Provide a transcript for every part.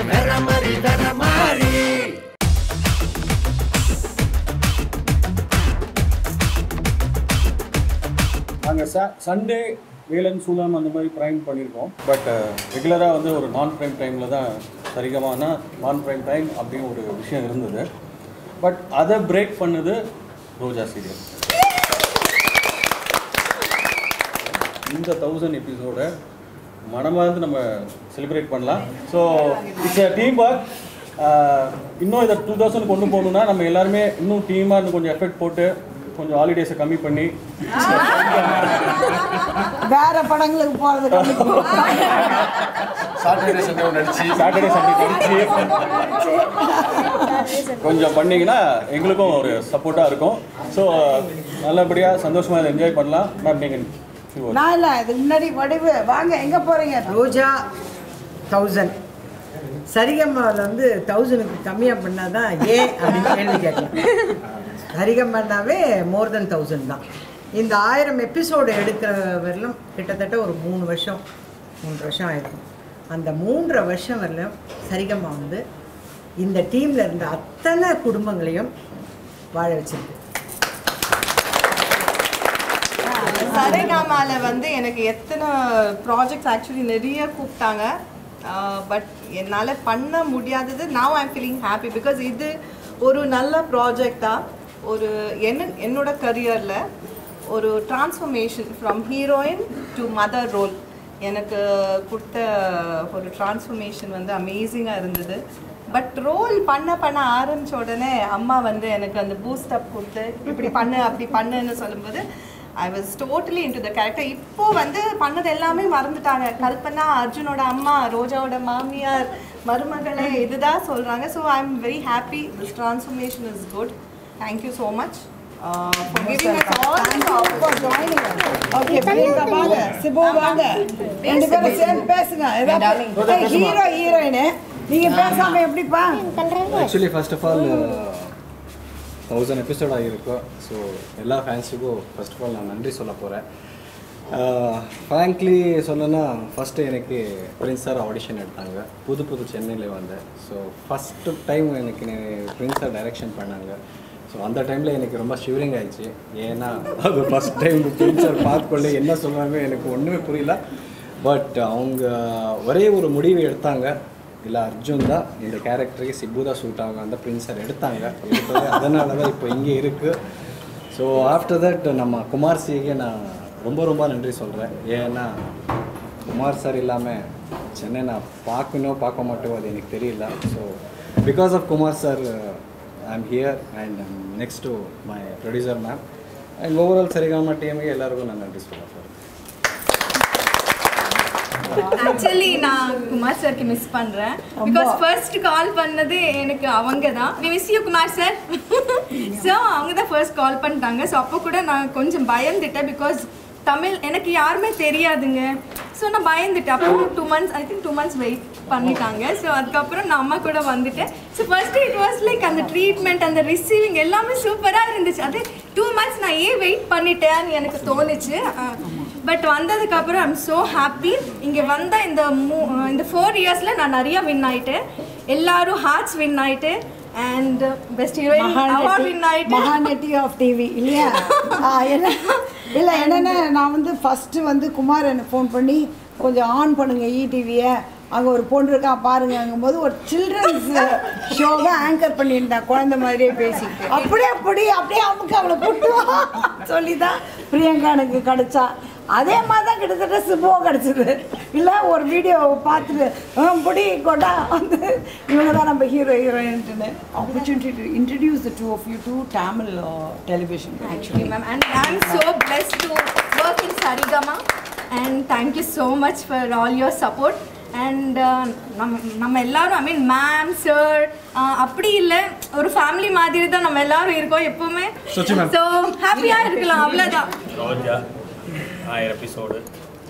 வேற மாதிரி வேற மாதிரி நாங்கள் ச சண்டே வேலன் சூலம் அந்த மாதிரி ப்ரைம் பண்ணியிருக்கோம் பட் ரெகுலராக வந்து ஒரு நான் ப்ரைம் டைமில் தான் சரிகமானா நான் ப்ரைம் டைம் அப்படின்னு ஒரு விஷயம் இருந்தது பட் அதை பிரேக் பண்ணது ரோஜா சீரியல் இந்த தௌசண்ட் எபிசோட மனமார்ந்து நம்ம செலிப்ரேட் பண்ணலாம் so it's a team work இன்னும் இதை டூ தௌசண்ட் கொண்டு போகணுன்னா நம்ம எல்லாருமே இன்னும் டீமாக இன்னும் கொஞ்சம் எஃபெக்ட் போட்டு கொஞ்சம் ஹாலிடேஸை கம்மி பண்ணி வேற படங்களுக்கு போறது சாட்டர்டே சண்டே நடிச்சு சாட்டர்டே சண்டே நடிச்சு கொஞ்சம் பண்ணீங்கன்னா எங்களுக்கும் ஒரு சப்போர்ட்டாக இருக்கும் ஸோ நல்லபடியாக சந்தோஷமாக இதை என்ஜாய் பண்ணலாம் மேம் நீங்கள் நான் இல்ல இதுக்கு முன்னாடி வடிவு வாங்க எங்க போறீங்க ரோஜா தௌசண்ட் சரிகம்மாவில் வந்து தௌசண்ட்க்கு கம்மியாக பண்ணாதான் ஏன் அப்படின்னு கேள்வி கேட்கலாம் சரிகம்மானாவே மோர் தென் தௌசண்ட் தான் இந்த ஆயிரம் எபிசோடு எடுக்கிற வரலும் கிட்டத்தட்ட ஒரு மூணு வருஷம் மூன்று வருஷம் ஆயிருக்கும் அந்த மூன்றரை வருஷம் வரலும் சரிகம்மா வந்து இந்த டீமில் இருந்த அத்தனை குடும்பங்களையும் வாழ வச்சிருக்கு சரேகாமால வந்து எனக்கு எத்தனை ப்ராஜெக்ட்ஸ் ஆக்சுவலி நிறைய கூப்பிட்டாங்க பட் என்னால் பண்ண முடியாதது now I'm feeling happy because இது ஒரு நல்ல ப்ராஜெக்டாக ஒரு என்ன என்னோட கரியரில் ஒரு transformation from heroine to mother role எனக்கு கொடுத்த ஒரு டிரான்ஸ்ஃபர்மேஷன் வந்து அமேசிங்காக இருந்தது பட் ரோல் பண்ண பண்ண ஆரம்பிச்ச உடனே அம்மா வந்து எனக்கு அந்த பூஸ்ட் அப் கொடுத்து இப்படி பண்ணு அப்படி பண்ணுன்னு சொல்லும்போது I was totally into the character இப்போ வந்து பண்ணது எல்லாமே மறந்துட்டாங்க கல்பனா அர்ஜுனோட அம்மா ரோஜாவோட மாமியார் மருமகளே இதுதான் சொல்கிறாங்க so I am very happy this transformation is good thank you so much for giving us all okay Priyanka வாங்க சிபு வாங்க ரெண்டு பேரும் சேர்ந்து பேசுங்க ஏதாவது ஹீரோ ஹீரோயின் நீங்க பேசாம எப்படிப்பா actually first of all thousand episode ஆகியிருக்கோம் ஸோ எல்லா ஃபேன்ஸுக்கும் ஃபர்ஸ்ட் ஆஃப் ஆல் நான் நன்றி சொல்ல போகிறேன் ஃப்ராங்க்லி சொல்லணும்னா ஃபஸ்ட்டு எனக்கு பிரின்ஸ் சார் ஆடிஷன் எடுத்தாங்க புது புது சென்னையில் வந்தேன் ஸோ ஃபஸ்ட்டு டைம் எனக்கு பிரின்ஸ் சார் டைரக்ஷன் பண்ணாங்க ஸோ அந்த டைமில் எனக்கு ரொம்ப ஷிவரிங் ஆயிடுச்சு ஏன்னா அது ஃபஸ்ட் டைம் பிரின்ஸ் சார் பார்த்துக்கொள்ள என்ன சொல்கிறாங்க எனக்கு ஒன்றுமே புரியல பட் அவங்க ஒரே ஒரு முடிவு எடுத்தாங்க இல்லை அர்ஜுன் தான் இந்த கேரக்டருக்கு சிப்பு தான் சூட் ஆகும் அந்த பிரின்ஸ் சார் எடுத்தாங்க எடுத்தது அதனால தான் இப்போ இங்கே இருக்குது ஸோ ஆஃப்டர் தட் நம்ம குமார் சிக்கு நான் ரொம்ப ரொம்ப நன்றி சொல்கிறேன் ஏன்னா குமார் சார் இல்லாமல் சென்னை நான் பார்க்கணும் பார்க்க மாட்டோம் அது எனக்கு தெரியல so because of Kumar sir I am here and next to my producer ma'am and overall Saregama டீமுக்கு எல்லாருக்கும் நான் நன்றி சொல்ல போகிறேன் ஆக்சுவலி நான் குமார் சார்க்கு மிஸ் பண்றேன் பிகாஸ் ஃபர்ஸ்ட் கால் பண்ணது எனக்கு அவங்க தான் we miss you Kumar sir so அவங்க தான் ஃபர்ஸ்ட் கால் பண்ணிட்டாங்க ஸோ அப்போ கூட நான் கொஞ்சம் பயந்துட்டேன் பிகாஸ் தமிழ் எனக்கு யாருமே தெரியாதுங்க ஸோ நான் பயந்துட்டேன் அப்புறம் two months I think two months wait பண்ணிட்டாங்க ஸோ அதுக்கப்புறம் நான் அம்மா கூட வந்துட்டேன் so first it was like அந்த ட்ரீட்மெண்ட் அந்த ரிசீவிங் எல்லாமே சூப்பராக இருந்துச்சு அது டூ மந்த்ஸ் நான் ஏன் வெயிட் பண்ணிட்டேன்னு எனக்கு தோணுச்சு பட் வந்ததுக்கப்புறம் ஐம் ஸோ ஹாப்பி இங்கே வந்த இந்த மூ இந்த ஃபோர் இயர்ஸில் நான் நிறைய வின் ஆயிட்டேன் எல்லாரும் ஹார்ட்ஸ் வின் ஆயிட்டு and best heroine award win ஆயிட்டு மகாநட்டி ஆஃப் டிவி இல்லையா ஆ, என்ன இல்லை என்னென்ன நான் வந்து ஃபஸ்ட்டு வந்து குமார் எனக்கு ஃபோன் பண்ணி கொஞ்சம் ஆன் பண்ணுங்க இடிவியை அங்கே ஒரு பொண்ணு இருக்கா பாருங்கங்கும் போது ஒரு சில்ட்ரன்ஸ் ஷோவை ஆங்கர் பண்ணியிருந்தேன் குழந்தை மாதிரியே பேசி அப்படியே அப்படி அப்படியே அமுக்கு அவளை கூட்டுவா சொல்லி தான் பிரியங்கா எனக்கு கிடைச்சா அதே மாதிரி தான் கிட்டத்தட்ட சிபுவோ கிடச்சிது இல்லை ஒரு வீடியோவை பார்த்துட்டு "ஆ, புடி கொண்டா வந்து இவங்க தான் நம்ம ஹீரோ ஹீரோயின்ட்டுன்னு opportunity to introduce the two of you to Tamil uh, television actually. ma'am and I'm so blessed to work in Sarigama and thank you so much for all your support and நம்ம நம்ம எல்லாரும் ஐ மீன் ma'am sir அப்படி இல்லை ஒரு family மாதிரி தான் நம்ம எல்லாரும் இருக்கோம் எப்பவுமே சுச்சி ma'am. ஸோ ஹாப்பியாக இருக்கலாம் அவ்வளோதான் ரோஜா ஆயிரம் எபிசோடு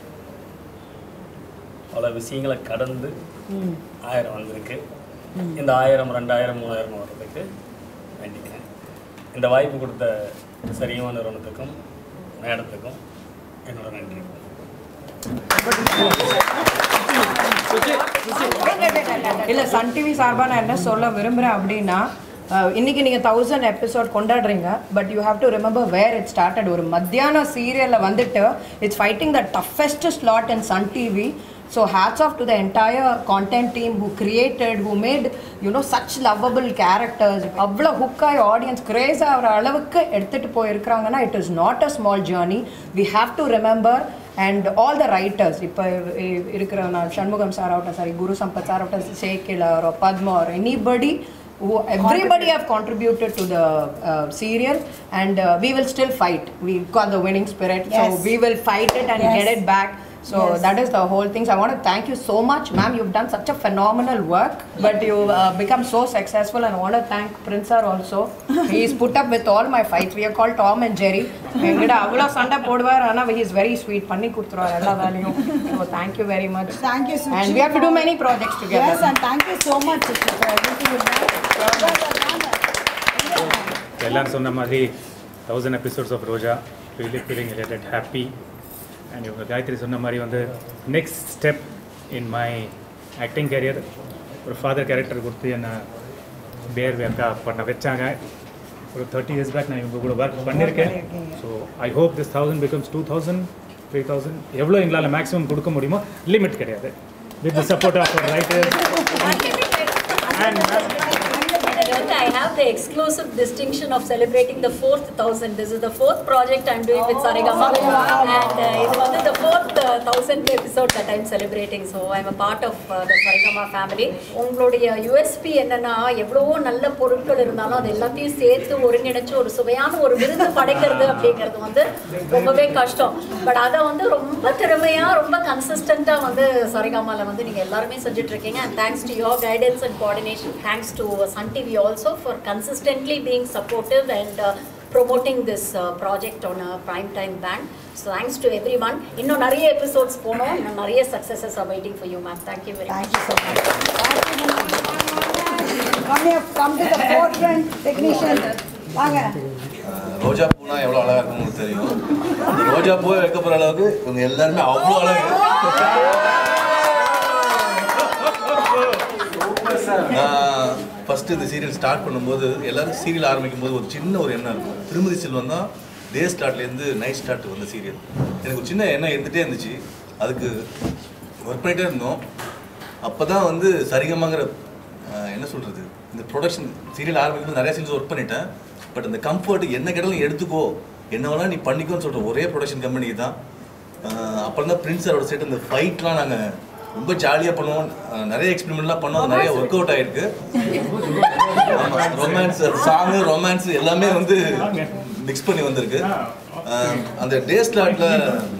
பல விஷயங்களை கடந்து ஆயிரம் வந்திருக்கு இந்த ஆயிரம் ரெண்டாயிரம் மூணாயிரம் வர்றதுக்கு வேண்டிக்கிறேன் இந்த வாய்ப்பு கொடுத்த சரியான நிறுவனத்துக்கும் மேடத்துக்கும் என்னோட நன்றி Wait, wait, wait, wait, wait, இல்லை சன் டிவி சார்பாக நான் என்ன சொல்ல விரும்புகிறேன் அப்படின்னா அஹ், இன்னைக்கு நீங்கள் தௌசண்ட் எபிசோட் கொண்டாடுறீங்க but you have to remember where it started ஒரு மத்தியான சீரியலில் வந்துட்டு it's fighting the toughest slot in Sun TV so hats off to the entire content team who created who made you know such lovable characters அவ்வளோ ஹுக்காய் audience craze ஆகிற அளவுக்கு எடுத்துகிட்டு போயிருக்கிறாங்கன்னா it is not a small journey we have to remember and all the writers இப்போ இருக்கிற நான் Shanmugam sir ஆகட்டும் சாரி குரு சம்பத் சார் ஆகட்டும் Sekilar Padma are anybody who everybody have contributed to the uh, serial and uh, we will still fight we got the winning spirit Yes. so we will fight it and Yes. get it back so Yes. that is the whole thing so i want to thank you so much ma'am you've done such a phenomenal work but you uh, become so successful and i want to thank prince sir also he's put up with all my fights we are called tom and jerry எங்கிட்ட அவ்வளோ சண்டை போடுவார் ஆனால் he is very sweet பண்ணி கொடுத்துருவார் எல்லா வேலையும் so thank you very much Thank you, Suchi, and we have to do for- many projects together Yes, and thank you so much, Suchi, for everything you've done. எல்லாரும் சொன்ன மாதிரி thousand episodes of Roja really feeling related happy and இவங்க காயத்ரி சொன்ன மாதிரி வந்து next step in my acting career ஒரு father character கொடுத்து என்னை பேர் வேர்க்கா பண்ண வச்சாங்க ஒரு தேர்ட்டி இயர்ஸ் பேக் நான் இவங்க கூட ஒர்க் பண்ணியிருக்கேன் so I hope this thousand becomes two thousand three thousand எவ்வளோ எங்களால் மேக்ஸிமம் கொடுக்க முடியுமோ லிமிட் கிடையாது with the support of writers And I have the exclusive distinction of celebrating the fourth thousand. This is the fourth project I'm doing with Sarigama. And uh, இது வந்து the fourth uh, thousand episode that I'm celebrating. So I'm a part of uh, the Sarigama family. உங்களுடைய USB என்னன்னா எவ்வளவோ நல்ல பொருட்கள் இருந்தாலும் அது எல்லாத்தையும் சேர்த்து ஒருங்கிணைச்சு ஒரு சுவையான ஒரு விருது படைக்கிறது அப்படிங்கிறது வந்து ரொம்பவே கஷ்டம் பட் அதை வந்து ரொம்ப திறமையா ரொம்ப கன்சிஸ்டண்டா வந்து சரிகமால வந்து நீங்க எல்லாருமே செஞ்சுட்டு இருக்கீங்க and thanks to your guidance and coordination thanks to Sun TV also for consistently being supportive and promoting this project on prime time band so thanks to everyone இன்னும் நிறைய எபிசோட்ஸ் போனோம் இன்னும் நிறைய successes are waiting for you ma'am thank you very Thank you so much. Come here, come to the forefront, technician. வாங்க ரோஜா பூனா எவ்வளோ அழகா இருக்கும்னு உங்களுக்கு தெரியும் அந்த ரோஜா பூவை வைக்க போற அளவுக்கு இவங்க எல்லாருமே அவ்வளோ அழகு நான் ஃபர்ஸ்ட் இந்த சீரியல் ஸ்டார்ட் பண்ணும்போது எல்லாரும் சீரியல் ஆரம்பிக்கும் போது ஒரு சின்ன ஒரு எண்ணம் இருக்கும் திருமதி செல்வம் தான் டே ஸ்டார்ட்லேருந்து நைட் ஸ்டார்ட் வந்த சீரியல் எனக்கு ஒரு சின்ன எண்ணம் இருந்துகிட்டே இருந்துச்சு அதுக்கு ஒர்க் பண்ணிகிட்டே இருந்தோம் அப்போ தான் வந்து சரிகமாங்கிற ஆஹ், என்ன சொல்கிறது இந்த ப்ரொடக்ஷன் சீரியல் ஆரம்பிக்கும்போது நிறைய சீரியல்ஸ் ஒர்க் பண்ணிட்டேன் பட் அந்த கம்ஃபர்ட் என்ன கேட்டாலும் எடுத்துக்கோ என்ன வேணால் நீ பண்ணிக்கோன்னு சொல்கிற ஒரே ப்ரொடக்ஷன் கம்பெனி தான் அப்புறம் தான் பிரின்ஸ் சாரோட செட் அந்த ஃபைட்லாம் நாங்கள் ரொம்ப ஜாலியாக பண்ணுவோம் ஆஹ், நிறைய எக்ஸ்பெரிமெண்ட்லாம் பண்ணோம் அது நிறைய ஒர்க் அவுட் ஆயிருக்கு ரொமான்ஸ் சாங்கு ரொமான்ஸ் எல்லாமே வந்து மிக்ஸ் பண்ணி வந்திருக்கு ஆஹ், அந்த டே ஸ்லாட்ல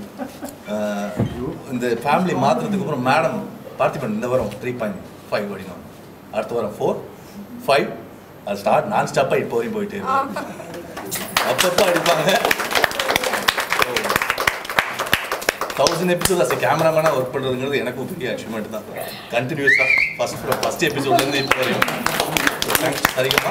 இந்த ஃபேமிலி மாத்துறதுக்கு அப்புறம் மேடம் பார்த்திபன் இந்த வாரம் த்ரீ பாயிண்ட் ஃபைவ் அப்படின்னா அடுத்த வாரம் ஃபோர் ஃபைவ் அது ஸ்டார்ட் நான் ஸ்டாப்பாக இப்போ வரையும் போயிட்டே இருக்கு அப்பப்போ அடிப்பாங்க தௌசண்ட் எபிசோட் அஸ் கேமராமேனாக ஒர்க் பண்ணுறதுங்கிறது எனக்கும் பெரிய அச்சீவ்மெண்ட் தான் கண்டினியூஸாக ஃபஸ்ட் ஃபஸ்ட் எபிசோட்லேருந்து இப்போ வரையும் தேங்க்ஸ் சரிங்கம்மா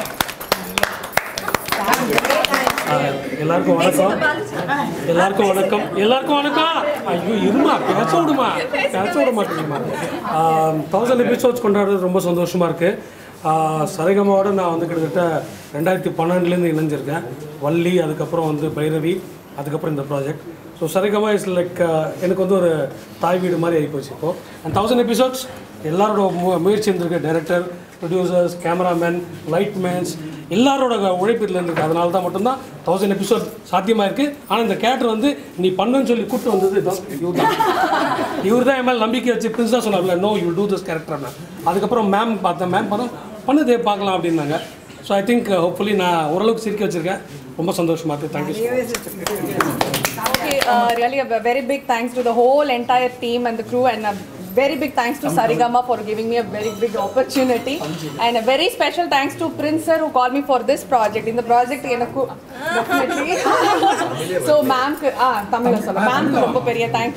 எல்லாருக்கும் வணக்கம் எல்லாருக்கும் வணக்கம் எல்லாருக்கும் வணக்கம் ஐயோ இருமா பேச விடுமா பேச விட மாட்டேங்குமா தௌசண்ட் எபிசோட்ஸ் கொண்டாடுறது ரொம்ப சந்தோஷமாக இருக்குது சரிகமாவோட நான் வந்து கிட்டத்தட்ட ரெண்டாயிரத்தி பன்னெண்டுலேருந்து இணைஞ்சிருக்கேன் வள்ளி அதுக்கப்புறம் வந்து பைரவி அதுக்கப்புறம் இந்த project so Saregama is like எனக்கு வந்து ஒரு தாய் வீடு மாதிரி ஆகிப்போச்சு இப்போது அண்ட் தௌசண்ட் எபிசோட்ஸ் எல்லாரோட மு முயற்சி இருந்திருக்கு டைரக்டர் ப்ரொடியூசர்ஸ் கேமராமேன் லைட்மேன்ஸ் எல்லாரோட உழைப்பு இதில் இருந்திருக்கு அதனால தான் மட்டும்தான் தௌசண்ட் எபிசோட் சாத்தியமாக இருக்குது ஆனால் இந்த கேரக்டர் வந்து நீ பண்ணுன்னு சொல்லி கூப்பிட்டு வந்தது இதான் இவர் தான் இவர் தான் என் மேலே நம்பிக்கை வச்சு பிரின்ஸ் தான் சொன்னார்ல no you do this character ma'am அதுக்கப்புறம் மேம் பார்த்தேன் மேம் பார்த்தா பண்ணுதே பார்க்கலாம் அப்படின்னாங்க ஸோ ஐ திங்க் ஹோப்ஃபுல்லி நான் ஓரளவுக்கு சிரிக்க வச்சுருக்கேன் ரொம்ப சந்தோஷமாக இருக்குது thank you Okay, uh, really a very big thanks to the whole entire team and the crew and a very big thanks to Sarigama for giving me a very big opportunity and a very special thanks to Prince sir who called me for this project. In the project எனக்கு definitely so ma'am ah தமிழ்ல சொல்ல ma'am ரொம்ப பெரிய thank you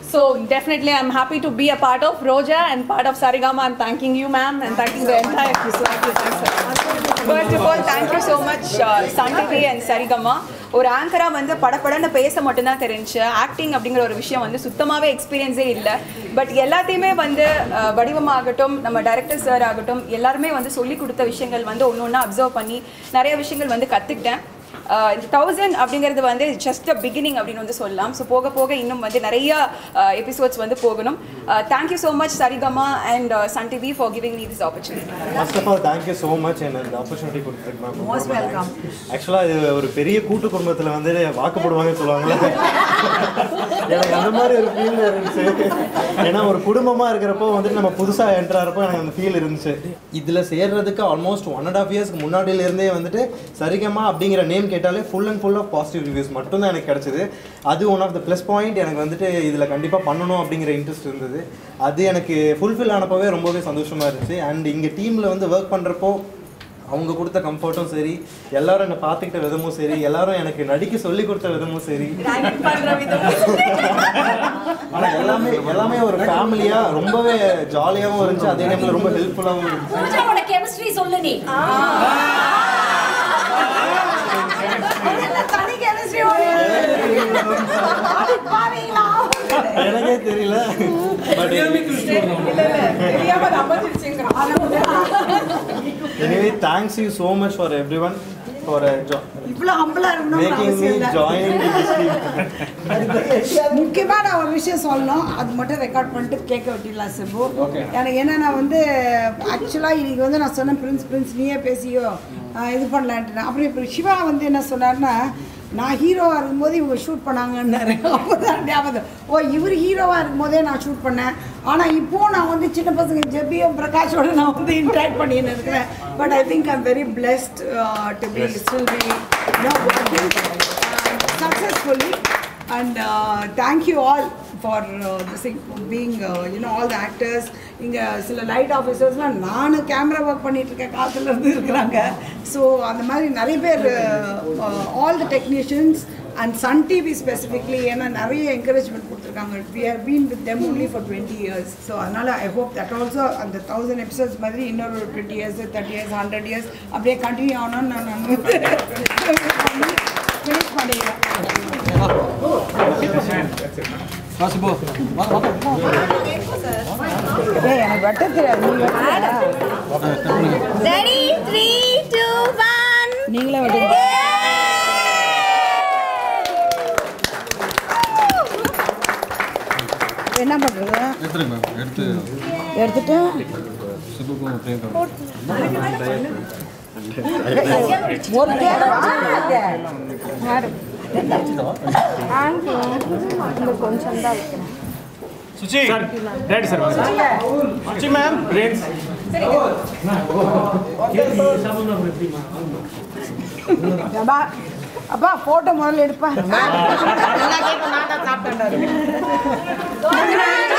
So definitely, I'm happy to be a part of Roja and part of Sarigama. I'm thanking you, ma'am, and thanking the entire crew. So thank you, thanks, sir. First of all thank you so much Sun TV and Saregama ஒரு ஆங்கராக வந்து படப்படன்னு பேச மட்டும்தான் தெரிஞ்சு acting அப்படிங்கிற ஒரு விஷயம் வந்து சுத்தமாகவே எக்ஸ்பீரியன்ஸே இல்லை பட் எல்லாத்தையுமே வந்து அஹ், வடிவமாகட்டும் நம்ம டைரக்டர் சார் ஆகட்டும் எல்லாருமே வந்து சொல்லி கொடுத்த விஷயங்கள் வந்து ஒன்று ஒன்றா அப்சர்வ் பண்ணி நிறைய விஷயங்கள் வந்து கற்றுக்கிட்டேன் இந்த தௌசண்ட் அப்படிங்கிறது வந்து ஜஸ்ட் அ பிகினிங் அப்படின்னு வந்து சொல்லலாம் ஸோ போக போக இன்னும் வந்து நிறைய எபிசோட்ஸ் வந்து போகணும் thank you so much Saregama and Sun TV for giving me this opportunity first of all thank you so much என்ன இந்த ஆப்பர்ச்சுனிட்டி கொடுத்துருக்கு மேம் Most welcome. ஆக்சுவலாக இது ஒரு பெரிய கூட்டு குடும்பத்தில் வந்து வாக்குப்படுவாங்கன்னு சொல்லுவாங்கல்ல எனக்கு அந்த மாதிரி ஒரு ஃபீல் இருந்துச்சு ஏன்னா ஒரு குடும்பமாக இருக்கிறப்போ வந்துட்டு நம்ம புதுசாக என்ட்ராகிறப்போ எனக்கு அந்த ஃபீல் இருந்துச்சு இதில் சேர்றதுக்கு ஆல்மோஸ்ட் ஒன் அண்ட் ஆஃப் இயர்ஸ்க்கு முன்னாடியிலேருந்தே வந்துட்டு சரிகமா அப்படிங்கிற நேம் கேட்டாலே full and full of positive reviews மட்டும்தான் எனக்கு கிடச்சிது அது one of the plus point எனக்கு வந்துட்டு இதில் கண்டிப்பாக பண்ணணும் அப்படிங்கிற இன்ட்ரெஸ்ட் இருந்தது அது எனக்கு ஃபுல்ஃபில் ஆனப்பவே ரொம்பவே சந்தோஷமாக இருந்துச்சு அண்ட் இங்கே டீமில் வந்து ஒர்க் பண்ணுறப்போ அவங்க கொடுத்த கம்ஃபர்ட்டும் சரி எல்லாரும் என்னை பார்த்துக்கிட்ட விதமும் சரி எல்லாரும் எனக்கு நடிக்க சொல்லி கொடுத்த விதமும் சரி ஆனால் எல்லாமே எல்லாமே ஒரு ஃபேமிலியாக ரொம்பவே ஜாலியாகவும் இருந்துச்சு அதே டைமில் ரொம்ப ஹெல்ப்ஃபுல்லாகவும் இருந்துச்சு பூஜாவோட கெமிஸ்ட்ரி சொல்லு நீ தனி chemistry ஓட பாவீங்களா எனக்கே தெரியல but anyway thanks you so much for everyone for இவ்வளோ ஹம்பிளா இருக்கணும்னு மேக்கிங் மீ அவசியம் இல்லை ஜாயின் முக்கியமா நான் ஒரு விஷயம் சொல்லணும் அது மட்டும் ரெக்கார்ட் பண்ணிட்டு கேட்க விட்டுடலாம் சிம்பு Okay. எனக்கு என்னன்னா வந்து ஆக்சுவலாக இன்னைக்கு வந்து நான் சொன்னேன் பிரின்ஸ் பிரின்ஸ் நீயே பேசியோ ஆஹ் இது பண்ணலான்ட்டு அப்புறம் இப்போ சிவா வந்து என்ன சொன்னார்னா நான் ஹீரோவாக இருக்கும்போது இவங்க ஷூட் பண்ணாங்கன்னாரு அப்போ தான் ஞாபகம் ஓ இவர் ஹீரோவாக இருக்கும்போதே நான் ஷூட் பண்ணேன் ஆனால் இப்போது நான் வந்து சின்ன பசங்க ஜெபியும் பிரகாஷோட நான் வந்து இன்ட்ராக்ட் பண்ணின்னு இருக்கிறேன் but I think I'm very blessed to be still be successfully and uh, thank you all for uh, this thing, being uh, you know all the actors இங்கே சில லைட் ஆஃபீஸர்ஸ்லாம் நானும் கேமரா ஒர்க் பண்ணிட்டு இருக்க காலத்துல இருந்து இருக்கிறாங்க ஸோ அந்த மாதிரி நிறைய பேர் all the technicians and Sun TV specifically ஏன்னா நிறைய என்கரேஜ்மெண்ட் கொடுத்துருக்காங்க we have been with them only for twenty years so அதனால் ஐ ஹோப் தட் ஆல்சோ அந்த தௌசண்ட் எபிசோட்ஸ் மாதிரி இன்னொரு twenty years thirty years hundred years அப்படியே கண்டினியூ ஆகணும்னு நான் நான் வந்து ஃபினிஷ் பண்ணிடுறேன் ஏய், எனக்கு வெட்ட தெரியாது நீ ரெடி த்ரீ டூ ஒன் நீங்களே வெட்டுங்க என்ன பண்றது எடுத்துருங்க மேம் எடுத்து எடுத்துட்டு சிபுக்கும் பிரியங்கா ஒரு கொஞ்சம் தான் வைக்கிறேன் Suchi sir right sir Suchi ma'am friends அப்பா அப்பா போட்டோ முதல்ல எடுப்பேன் நான் கேட்க நான் தான் சாப்பிட்டேன்